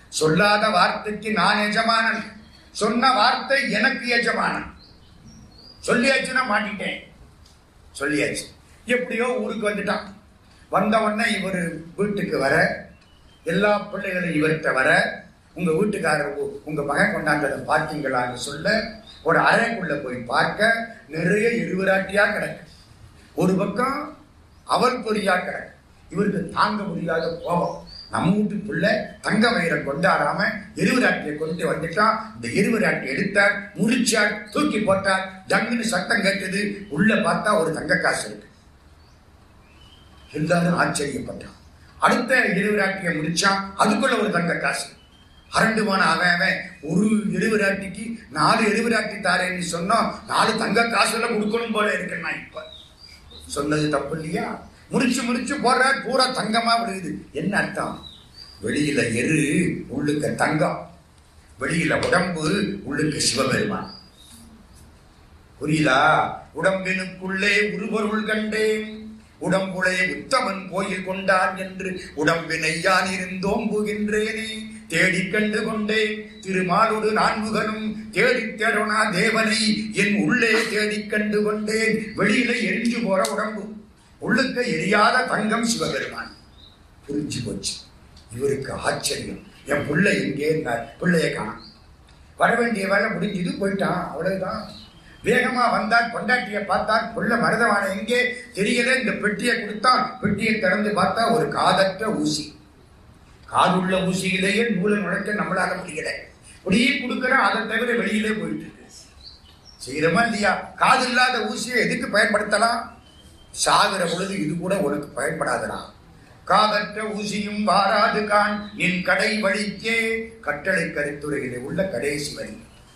சொல்லாத வார்த்தைக்கு நான் எஜமானன் சொன்ன வார்த்தை எனக்கு எஜமானன் சொல்லியாச்சுன்னா மாட்டிட்டேன் சொல்லியாச்சு எப்படியோ ஊருக்கு வந்துட்டான் வந்த உடனே இவர் வீட்டுக்கு வர எல்லா பிள்ளைகளும் இவர்கிட்ட வர உங்க வீட்டுக்காரர் உ- உங்க மகன் கொண்டாந்ததை பார்த்தீங்களான்னு சொல்ல ஒரு அறைக்குள்ள போய் பார்க்க நிறைய இருவராட்டியா கிடக்கு ஒரு பக்கம் அவல் பொறியா கிடக்கு இவருக்கு தாங்க முடியாத கோபம் நம்ம வீட்டு பிள்ளை தங்க வயிறை கொண்டாடாம எருவராட்டியை கொண்டு வந்துட்டான் இந்த எருவராட்டி எடுத்தார் முறிச்சார் தூக்கி போட்டார் ஜங்குன்னு சத்தம் கேட்டது உள்ள பார்த்தா ஒரு தங்க காசு இருக்கு எல்லாரும் ஆச்சரியப்பட்டான் அடுத்த இருவிராட்டியை முடிச்சான் அதுக்குள்ள ஒரு தங்க காசு அரண்டுமான அவன் அவன் ஒரு எருவிராட்டிக்கு நாலு எருவிராட்டி தாரேன்னு சொன்னோம் நாலு தங்க காசுல கொடுக்கணும் போல இருக்கு நான் இப்ப சொன்னது தப்பு இல்லையா முடிச்சு முடிச்சு போடுற பூரா தங்கமா விழுகுது என்ன அர்த்தம் வெளியில எரு உள்ளுக்க தங்கம் வெளியில உடம்பு உள்ளுக்கு சிவபெருமான் புரியுதா உடம்பினுக்குள்ளே உருபொருள் கண்டேன் உடம்புளே உத்தமன் கோயில் கொண்டான் என்று உடம்பினை யான் இருந்தோம்புகின்றேனே தேடிக் கண்டு கொண்டேன் திருமாலோடு நான்முகனும் தேடித் தேடனா தேவனை என் உள்ளே தேடிக் கண்டு கொண்டேன் வெளியில எரிஞ்சு போற உடம்பு உள்ளுக்க எரியாத தங்கம் சிவபெருமான் புரிஞ்சு போச்சு இவருக்கு ஆச்சரியம் என் பிள்ளை எங்கே இருந்தார் பிள்ளைய காணோம் வர வேண்டிய வேலை முடிஞ்சது போயிட்டான் அவ்வளவுதான் வேகமா வந்தார் பொண்டாட்டிய பார்த்தார் புள்ள மருதவான எங்கே தெரியல இந்த பெட்டியை கொடுத்தான் பெட்டியை திறந்து பார்த்தா ஒரு காதற்ற ஊசி காதுள்ள ஊசியிலேயே நூலை நுழைக்க நம்மளால முடியல இப்படியே கொடுக்கறோம் அதை தவிர வெளியிலே போயிட்டு இருக்கு செய்யறமா இல்லையா காது இல்லாத ஊசியை எதுக்கு பயன்படுத்தலாம் சாகிற பொழுது இது கூட உனக்கு பயன்படாதடா காதற்ற ஊசியும் வாராது கான் நின் கடை வழிக்கே கட்டளை கருத்துரையிலே உள்ள கடைசி வரி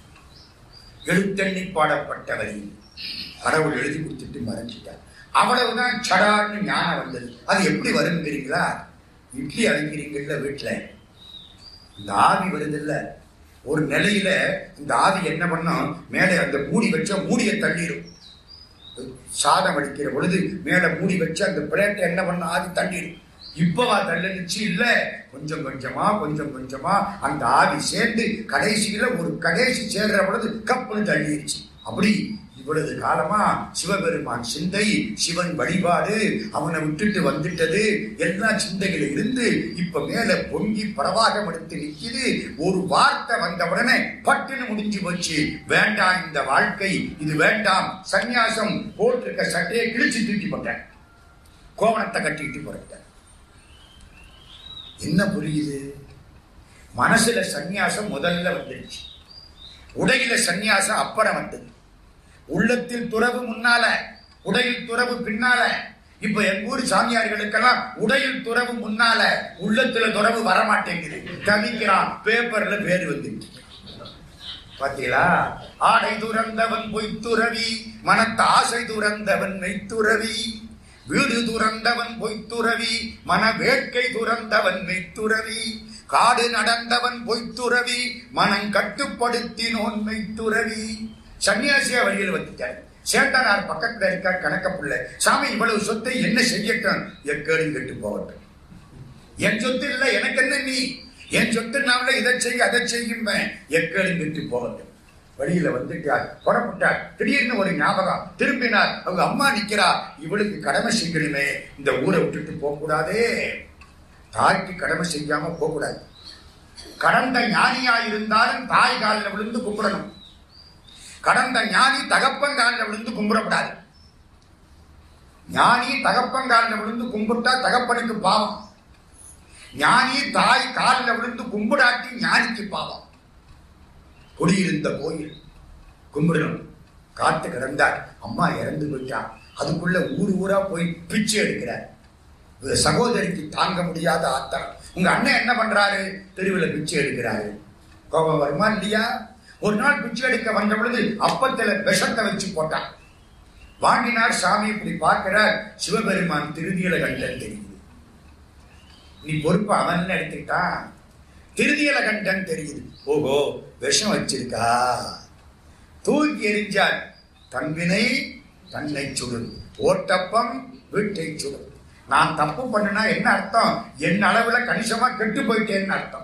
எழுத்தண்ணி பாடப்பட்ட வரி கடவுள் எழுதி கொடுத்துட்டு மறைஞ்சிட்டார் அவ்வளவுதான் சடார்னு ஞானம் வந்தது அது எப்படி வரும் தெரியுங்களா இட்லி அழைக்கிறீங்கல்ல வீட்டுல இந்த ஆவி வருதுல்ல ஒரு நிலையில இந்த ஆவி என்ன பண்ணும் மேலே அந்த மூடி வச்ச மூடியை தள்ளிடும் சாதம் அடிக்கிற பொழுது மேல மூடி வச்சு அந்த பிளேட்டை என்ன பண்ண ஆவி தள்ளிடும் இப்பவா தள்ளிடுச்சு இல்ல கொஞ்சம் கொஞ்சமா கொஞ்சம் கொஞ்சமா அந்த ஆவி சேர்ந்து கடைசியில ஒரு கடைசி சேர்ற பொழுது கப்புன்னு தள்ளிடுச்சு அப்படி இவ்வளவு காலமா சிவபெருமான் சிந்தை சிவன் வழிபாடு அவனை விட்டுட்டு வந்துட்டது எல்லா சிந்தையில இருந்து இப்ப மேல பொங்கி பிரவாகம் எடுத்து நிக்குது ஒரு வார்த்தை வந்த உடனே பட்டுன்னு முடிஞ்சு போச்சு வேண்டாம் இந்த வாழ்க்கை இது வேண்டாம் சந்நியாசம் போட்டிருக்க சட்டையை கிழிச்சு தூக்கி போட்டேன் கோவணத்தை கட்டிட்டு போறேன் என்ன புரியுது மனசுல சந்நியாசம் முதல்ல வந்துடுச்சு உடையில சந்நியாசம் அப்புறம் வந்தது உள்ளத்தில் துறவு முன்னால உடையில் துறவு பின்னால இப்ப எங்க ஊர் சாமியார்களுக்கெல்லாம் உடையில் துறவு முன்னால உள்ளத்துல துறவு வரமாட்டேங்குது தவிக்கிறான் பேப்பர்ல பேர் வந்துட்டு பாத்தீங்களா ஆடை துறந்தவன் பொய்த்துறவி மனத்த ஆசை துறந்தவன் மெய்த்துறவி வீடு துறந்தவன் பொய்த்துறவி மன வேட்கை துறந்தவன் மெய்த்துறவி காடு நடந்தவன் பொய்த்துறவி மனம் கட்டுப்படுத்தினோன் மெய்த்துறவி சன்னியாசியா வழியில் வந்துட்டார் சேட்டனார் பக்கத்துல இருக்கார் கணக்க புள்ள சாமி இவ்வளவு சொத்தை என்ன செய்யட்டும் எக்கேடு கெட்டு போகட்டும் என் சொத்து இல்ல எனக்கு என்ன நீ என் சொத்து நாமல இதை செய்ய அதை செய்யும்பேன் எக்கேடு கெட்டு போகட்டும் வழியில வந்துட்டார் புறப்பட்டார் திடீர்னு ஒரு ஞாபகம் திரும்பினார் அவங்க அம்மா நிக்கிறா இவளுக்கு கடமை செய்யணுமே இந்த ஊரை விட்டுட்டு போக கூடாதே தாய்க்கு கடமை செய்யாம போக கூடாது கடந்த ஞானியா இருந்தாலும் தாய் காலில் விழுந்து கும்பிடணும் கடந்த ஞானி தகப்பன் காலில் விழுந்து கும்பிடக்கூடாது ஞானி தகப்பன் காலில் விழுந்து கும்பிட்டா தகப்பனுக்கு பாவம் ஞானி தாய் காலில் விழுந்து கும்பிடாட்டி ஞானிக்கு பாவம் குடியிருந்த கோயில் கும்பிடணும் காத்து கிடந்தார் அம்மா இறந்து போயிட்டான் அதுக்குள்ள ஊர் ஊரா போய் பிச்சை எடுக்கிறார் இவர சகோதரிக்கு தாங்க முடியாத ஆத்தம் உங்க அண்ணன் என்ன பண்றாரு தெருவில் பிச்சை எடுக்கிறாரு கோபம் வருமா இல்லையா ஒரு நாள் பிச்சை எடுக்க வந்த பொழுது அப்பத்துல விஷத்தை வச்சு போட்டான் வாங்கினார் சாமி இப்படி பார்க்கிறார் சிவபெருமான் திருதியில கண்டன் தெரியுது நீ பொறுப்பு அவன் எடுத்துக்கிட்டான் திருதியில கண்டன் தெரியுது ஓஹோ விஷம் வச்சிருக்கா தூக்கி எறிஞ்சார் தன்வினை தன்னை சுடும் ஓட்டப்பம் வீட்டை சுடும் நான் தப்பு பண்ணுனா என்ன அர்த்தம் என் அளவுல கணிசமா கெட்டு போயிட்டேன்னு அர்த்தம்